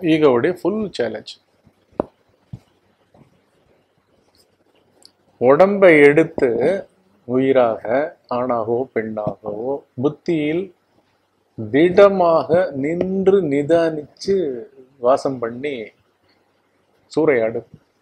ஈகோவுடைய full challenge உடம்பை எடுத்து உயிராக ஆணாகவோ பெண்ணாகவோ புத்தியில் திடமாக நின்று நிதானிச்சு வாசம் பண்ணி சூறையாடு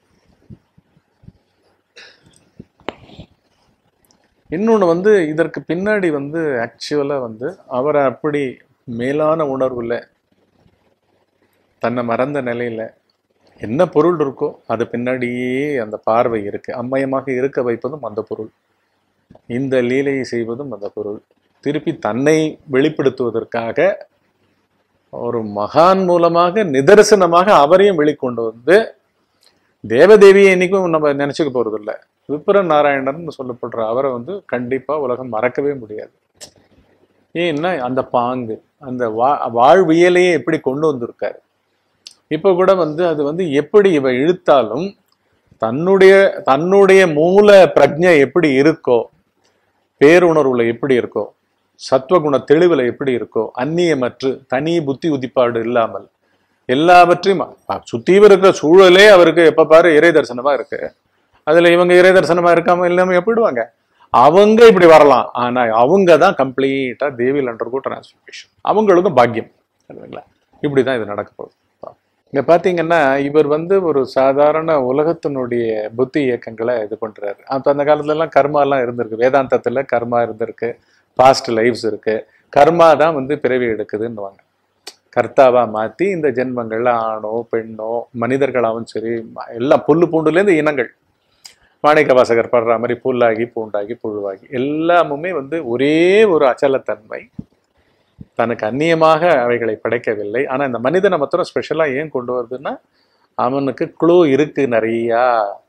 இன்னொன்று வந்து இதற்கு பின்னாடி வந்து ஆக்சுவலாக வந்து அவரை அப்படி மேலான உணர்வுல தன்னை மறந்த நிலையில என்ன பொருள் இருக்கோ அது பின்னாடியே அந்த பார்வை இருக்கு அம்மயமாக இருக்க வைப்பதும் அந்த பொருள் இந்த லீலையை செய்வதும் அந்த பொருள் திருப்பி தன்னை வெளிப்படுத்துவதற்காக ஒரு மகான் மூலமாக நிதர்சனமாக அவரையும் வெளிக்கொண்டு வந்து தேவதேவியை என்னைக்கும் நம்ம நினைச்சுக்க போறது இல்ல விப்ர நாராயணர்னு சொல்லப்படுற அவரை வந்து கண்டிப்பா உலகம் மறக்கவே முடியாது ஏன்னா அந்த பாங்கு அந்த வா வாழ்வியலையே எப்படி கொண்டு வந்திருக்காரு இப்போ கூட வந்து அது வந்து எப்படி இவ இழுத்தாலும் தன்னுடைய தன்னுடைய மூல பிரஜை எப்படி இருக்கோ பேருணர்வுல எப்படி இருக்கோ சத்வகுண தெளிவுல எப்படி இருக்கோ அந்நியமற்று தனி புத்தி உதிப்பாடு இல்லாமல் எல்லாவற்றையும் அ- சுத்தி இருக்கிற சூழலே அவருக்கு எப்ப பாரு இறை தரிசனமா இருக்கு அதுல இவங்க இறை தரிசனமா இருக்காம இல்லாம எப்படிடுவாங்க அவங்க இப்படி வரலாம் ஆனா அவங்க தான் கம்ப்ளீட்டா தேவில் அண்டர்கோ டிரான்ஸ்ஃபர்மேஷன் அவங்களுக்கும் பாக்கியம் சரிங்களா இப்படிதான் இது நடக்க போகுது இங்க பாத்தீங்கன்னா இவர் வந்து ஒரு சாதாரண உலகத்தினுடைய புத்தி இயக்கங்களை இது பண்றாரு அப்ப அந்த காலத்துல எல்லாம் கர்மா எல்லாம் இருந்திருக்கு வேதாந்தத்துல கர்மா இருந்திருக்கு பாஸ்ட் லைஃப்ஸ் இருக்கு கர்மா தான் வந்து பிறவி எடுக்குதுன்னுவாங்க கர்த்தாவா மாத்தி இந்த ஜென்மங்கள்ல ஆணோ பெண்ணோ மனிதர்களாவும் சரி ம- எல்லாம் புல்லு பூண்டுலேருந்து இனங்கள் மாணிக்க வாசகர் படுற மாதிரி புல்லாகி பூண்டாகி புழுவாகி எல்லாமுமே வந்து ஒரே ஒரு அச்சலத்தன்மை தனக்கு அந்நியமாக அவைகளை படைக்கவில்லை ஆனா இந்த மனிதனை மாத்திரம் ஸ்பெஷலா ஏன் கொண்டு வருதுன்னா அவனுக்கு க்ளூ இருக்கு நிறையா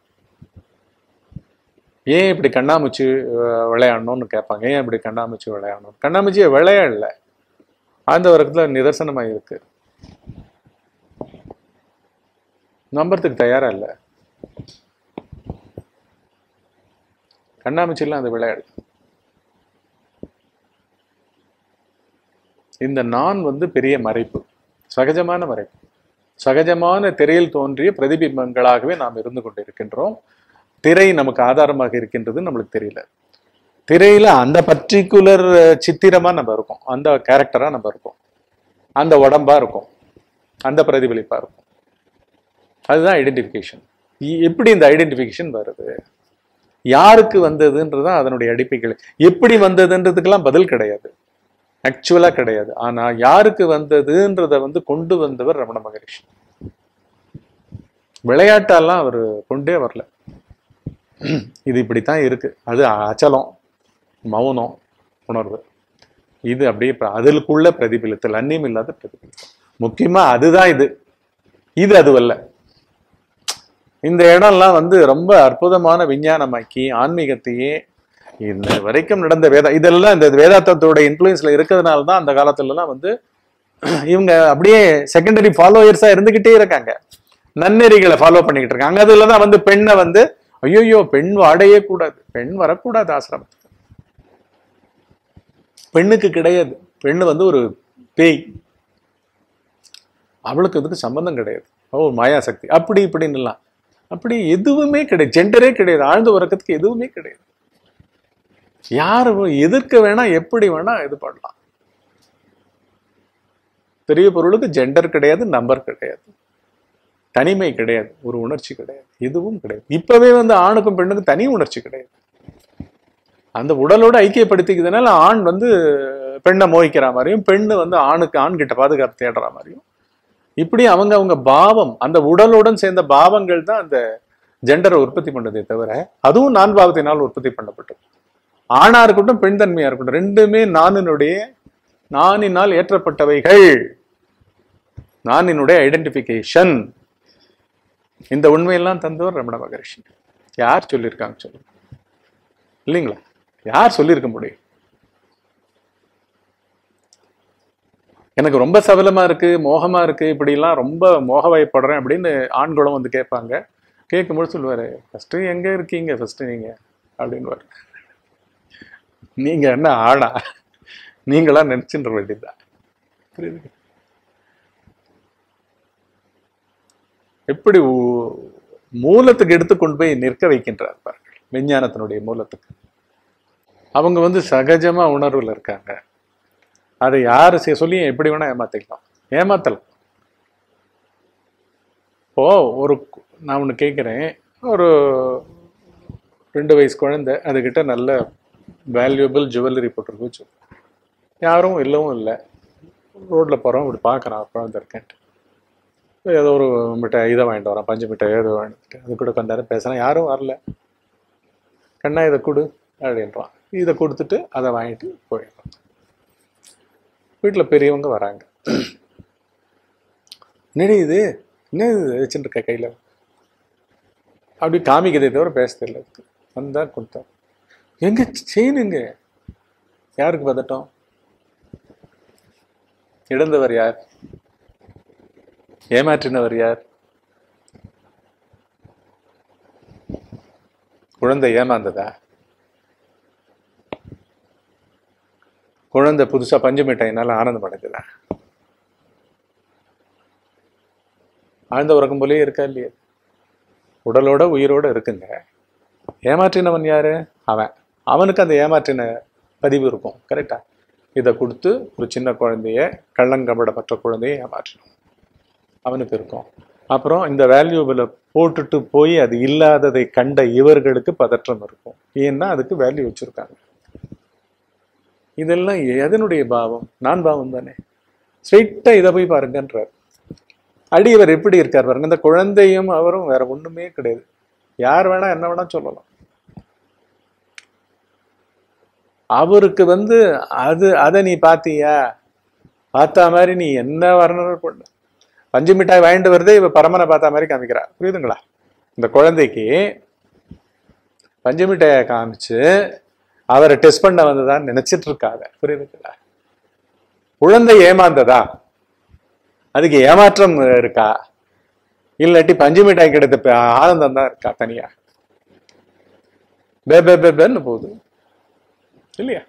ஏன் இப்படி கண்ணாமூச்சி அஹ், விளையாடணும்னு கேட்பாங்க ஏன் இப்படி கண்ணாமூச்சி விளையாடணும் கண்ணாமூச்சியை விளையாடல அந்த வர்க்கத்துல நிதர்சனமா இருக்கு நம்புறதுக்கு தயாரா இல்ல கண்ணாமூச்சிலாம் அது விளையாடு இந்த நான் வந்து பெரிய மறைப்பு சகஜமான மறைப்பு சகஜமான திரையில் தோன்றிய பிரதிபிம்பங்களாகவே நாம் இருந்து கொண்டிருக்கின்றோம் திரை நமக்கு ஆதாரமாக இருக்கின்றது நம்மளுக்கு தெரியல திரையில அந்த பர்டிகுலர் சித்திரமா நம்ம இருக்கோம் அந்த கேரக்டரா நம்ம இருக்கோம் அந்த உடம்பா இருக்கும் அந்த பிரதிபலிப்பா இருக்கும் அதுதான் ஐடென்டிஃபிகேஷன் எப்படி இந்த ஐடென்டிஃபிகேஷன் வருது யாருக்கு வந்ததுன்றதுதான் அதனுடைய அடிப்படைகள் எப்படி வந்ததுன்றதுக்கெல்லாம் பதில் கிடையாது ஆக்சுவலா கிடையாது ஆனா யாருக்கு வந்ததுன்றத வந்து கொண்டு வந்தவர் ரமண மகரிஷி விளையாட்டெல்லாம் அவர் கொண்டே வரல இது இப்படித்தான் இருக்கு அது அச்சலம் மௌனம் உணர்வு இது அப்படியே இப்ப அதுக்குள்ள பிரதிபலித்தல் அந்நியம் இல்லாத பிரதிபலித்தல் முக்கியமா அதுதான் இது இது அதுவல்ல இந்த இடம்லாம் வந்து ரொம்ப அற்புதமான விஞ்ஞானமாக்கி ஆன்மீகத்தையே இந்த வரைக்கும் நடந்த வேதா இதெல்லாம் இந்த வேதாந்தத்தோட இன்ஃப்ளூயன்ஸ்ல இருக்கிறதுனால தான் அந்த காலத்துல எல்லாம் வந்து இவங்க அப்படியே செகண்டரி ஃபாலோயர்ஸா இருந்துகிட்டே இருக்காங்க நன்னெறிகளை ஃபாலோ பண்ணிக்கிட்டு இருக்காங்க அதுல தான் வந்து பெண்ணை வந்து ஐயோ பெண் வாடையே கூடாது பெண் வரக்கூடாது ஆசிரமத்துக்கு பெண்ணுக்கு கிடையாது பெண்ணு வந்து ஒரு பேய் அவளுக்கு இதுக்கு சம்பந்தம் கிடையாது ஓ மாயாசக்தி அப்படி இப்படின்னுலாம் அப்படி எதுவுமே கிடையாது ஜெண்டரே கிடையாது ஆழ்ந்த உறக்கத்துக்கு எதுவுமே கிடையாது யாரு எதிர்க்க வேணா எப்படி வேணா இது பண்ணலாம் பெரிய பொருளுக்கு ஜெண்டர் கிடையாது நம்பர் கிடையாது தனிமை கிடையாது ஒரு உணர்ச்சி கிடையாது எதுவும் கிடையாது இப்பவே வந்து ஆணுக்கும் பெண்ணுக்கும் தனி உணர்ச்சி கிடையாது அந்த உடலோட ஐக்கியப்படுத்திக்கிறதுனால ஆண் வந்து பெண்ணை மோகிக்கிற மாதிரியும் பெண்ணு வந்து ஆணுக்கு ஆண் கிட்ட பாதுகாப்பு தேடுற மாதிரியும் இப்படி அவங்க அவங்க பாவம் அந்த உடலுடன் சேர்ந்த பாவங்கள் தான் அந்த ஜெண்டரை உற்பத்தி பண்ணதே தவிர அதுவும் நான் பாவத்தினால் உற்பத்தி பண்ணப்பட்டது ஆணா இருக்கட்டும் பெண் தன்மையா இருக்கட்டும் ரெண்டுமே நானினுடைய நானினால் ஏற்றப்பட்டவைகள் நானினுடைய ஐடென்டிபிகேஷன் இந்த உண்மையெல்லாம் தந்தவர் ரமண மகரிஷி யார் சொல்லியிருக்காங்க சொல்லுங்க இல்லைங்களா யார் சொல்லியிருக்க முடியும் எனக்கு ரொம்ப சபலமா இருக்கு மோகமா இருக்கு இப்படிலாம் ரொம்ப மோகவயப்படுறேன் அப்படின்னு ஆண்களும் வந்து கேட்பாங்க கேட்கும்போது சொல்லுவாரு ஃபர்ஸ்ட் எங்க இருக்கீங்க ஃபர்ஸ்ட் நீங்க அப்படின்னு நீங்க என்ன ஆடா நீங்களா நினைச்சுன்ற வேண்டியதுதான் புரியுது எப்படி ஊ- மூலத்துக்கு எடுத்து கொண்டு போய் நிற்க வைக்கின்றார் பாருங்கள் விஞ்ஞானத்தினுடைய மூலத்துக்கு அவங்க வந்து சகஜமா உணர்வுல இருக்காங்க அதை யாரு செ- சொல்லி எப்படி வேணா ஏமாத்திக்கலாம் ஏமாத்தலாம் இப்போ ஒரு கு- நான் ஒன்று கேட்குறேன் ஒரு ரெண்டு வயசு குழந்தை அதுகிட்ட நல்ல வேல்யூபிள் ஜுவல்லரி போட்டிருக்கு வச்சு யாரும் இல்லவும் இல்லை ரோட்டில் போகிறோம் இப்படி பார்க்குறான் குழந்தை இருக்கேன்ட்டு ஏதோ ஒரு மிட்டாய் இதை வாங்கிட்டு வரான் பஞ்சு மிட்டாய் ஏதோ வாங்கிட்டு அது கூட கொஞ்ச நேரம் பேசுகிறான் யாரும் வரல கண்ணா இதை கொடு அப்படின்றான் இதை கொடுத்துட்டு அதை வாங்கிட்டு போயிடுறான் வீட்டில் பெரியவங்க வராங்க என்னடி இது என்ன இது வச்சுட்டு இருக்க கையில் அப்படி காமிக்கிறதே தவிர பேச தெரியல அதுக்கு வந்தா கொடுத்தா எங்க செயினுங்க யாருக்கு பதட்டம் இழந்தவர் யார் ஏமாற்றினவர் யார் குழந்தை ஏமாந்ததா குழந்தை புதுசா பஞ்சு மிட்டாயினால ஆனந்தம் அடைஞ்சதா ஆழ்ந்த உறக்கம் போலயே இருக்கா இல்லையா உடலோட உயிரோட இருக்குங்க ஏமாற்றினவன் யாரு அவன் அவனுக்கு அந்த ஏமாற்றின பதிவு இருக்கும் கரெக்டா இதை கொடுத்து ஒரு சின்ன குழந்தைய கள்ளங்கபடமற்ற குழந்தைய ஏமாற்றணும் அவனுக்கு இருக்கும் அப்புறம் இந்த வேல்யூபிளை போட்டுட்டு போய் அது இல்லாததை கண்ட இவர்களுக்கு பதற்றம் இருக்கும் ஏன்னா அதுக்கு வேல்யூ வச்சிருக்காங்க இதெல்லாம் எதனுடைய பாவம் நான் பாவம் தானே ஸ்ட்ரெயிட்டா இதை போய் பாருங்கன்றார் அடி இவர் எப்படி இருக்கார் பாருங்க இந்த குழந்தையும் அவரும் வேற ஒண்ணுமே கிடையாது யார் வேணா என்ன வேணா சொல்லலாம் அவருக்கு வந்து அது அதை நீ பாத்தியா பார்த்தா மாதிரி நீ என்ன வர்ணனை பண்ண பஞ்சு மிட்டாய் வாங்கிட்டு வருதே இவ பரமனை பார்த்த மாதிரி காமிக்கிறா புரியுதுங்களா இந்த குழந்தைக்கு பஞ்சு மிட்டாயை காமிச்சு அவரை டெஸ்ட் பண்ண வந்ததான்னு நினைச்சிட்டு இருக்காங்க புரியுதுங்களா குழந்தை ஏமாந்ததா அதுக்கு ஏமாற்றம் இருக்கா இல்லாட்டி பஞ்சு மிட்டாய் கிடைத்த ப- ஆனந்தம் தான் இருக்கா தனியா பே பே பே பேன்னு போகுது இல்லையா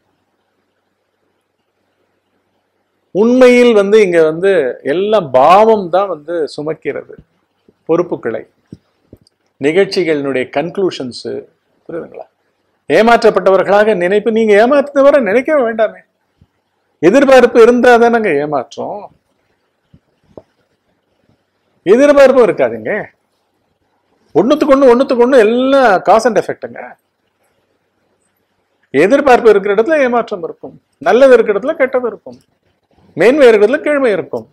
உண்மையில் வந்து இங்க வந்து எல்லாம் பாவம் தான் வந்து சுமக்கிறது பொறுப்புகளை நிகழ்ச்சிகளினுடைய கன்க்ளூஷன்ஸ் புரியுதுங்களா ஏமாற்றப்பட்டவர்களாக நினைப்பு நீங்க ஏமாத்துனவரை நினைக்க வேண்டாமே எதிர்பார்ப்பு இருந்தா தானங்க ஏமாற்றம் எதிர்பார்ப்பும் இருக்காதுங்க ஒண்ணுத்துக்கு ஒண்ணு ஒண்ணுத்துக்கு ஒண்ணு எல்லாம் காஸ் அண்ட் எஃபெக்ட்டுங்க எதிர்பார்ப்பு இருக்கிற இடத்துல ஏமாற்றம் இருக்கும் நல்லது இருக்கிற இடத்துல கெட்டது இருக்கும் மேன்மை இருக்கிற இடத்துல கீழ்மை இருக்கும்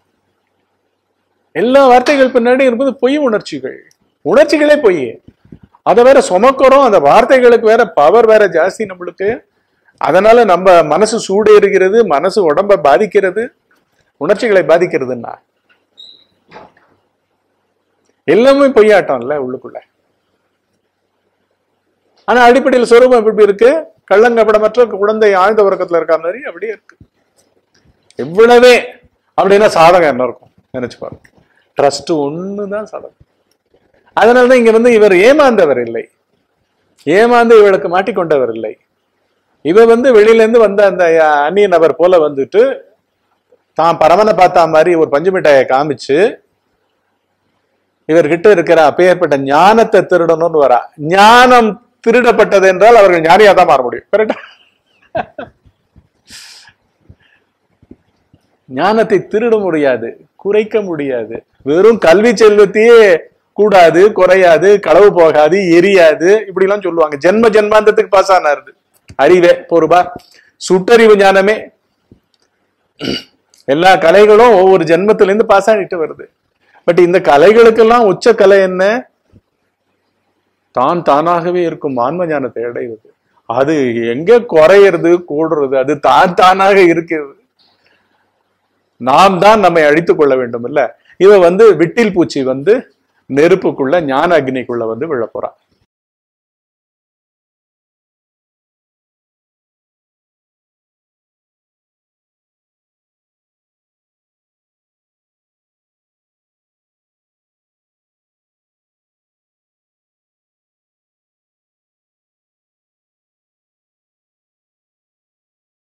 எல்லா வார்த்தைகள் பின்னாடி இருப்பது பொய் உணர்ச்சிகள் உணர்ச்சிகளே பொய் அதை வேற சுமக்கிறோம் அந்த வார்த்தைகளுக்கு வேற பவர் வேற ஜாஸ்தி நம்மளுக்கு அதனால நம்ம மனசு சூடேறுகிறது மனசு உடம்ப பாதிக்கிறது உணர்ச்சிகளை பாதிக்கிறதுன்னா எல்லாமே பொய்யாட்டம் இல்ல உள்ளுக்குள்ள ஆனா அடிப்படையில் சொரூபம் எப்படி இருக்கு கள்ளங்கப்படமற்ற குழந்தை ஆழ்ந்த உறக்கத்துல இருக்க மாதிரி அப்படியே இருக்கு எவ்வளவே அப்படின்னா சாதகம் என்ன இருக்கும் நினைச்சு பாருங்க ட்ரஸ்ட் ஒண்ணுதான் சாதகம் அதனாலதான் இங்க வந்து இவர் ஏமாந்தவர் இல்லை ஏமாந்து இவளுக்கு மாட்டிக்கொண்டவர் இல்லை இவ வந்து வெளியில இருந்து வந்த அந்த அந்நிய நபர் போல வந்துட்டு தான் பரமனை பார்த்தா மாதிரி ஒரு பஞ்சு மிட்டாயை காமிச்சு இவர்கிட்ட இருக்கிற அப்பேற்பட்ட ஞானத்தை திருடணும்னு வரா ஞானம் திருடப்பட்டது என்றால் அவர்கள் ஞானியா தான் மாற முடியும் கரெக்டா ஞானத்தை திருட முடியாது குறைக்க முடியாது வெறும் கல்வி செல்வத்தையே கூடாது குறையாது களவு போகாது எரியாது இப்படி எல்லாம் சொல்லுவாங்க ஜென்ம ஜென்மாந்தத்துக்கு பாஸ் ஆனாரு அறிவே பொறுபா சுட்டறிவு ஞானமே எல்லா கலைகளும் ஒவ்வொரு ஜென்மத்துல இருந்து பாஸ் ஆகிட்டு வருது பட் இந்த கலைகளுக்கெல்லாம் உச்ச கலை என்ன தான் தானாகவே இருக்கும் ஆன்ம ஞானத்தை அடைவது அது எங்க குறையிறது கூடுறது அது தான் தானாக இருக்கிறது நாம் தான் நம்மை அழித்துக் கொள்ள வேண்டும் இல்ல இவ வந்து விட்டில் பூச்சி வந்து நெருப்புக்குள்ள ஞான அக்னிக்குள்ள வந்து விழ போறா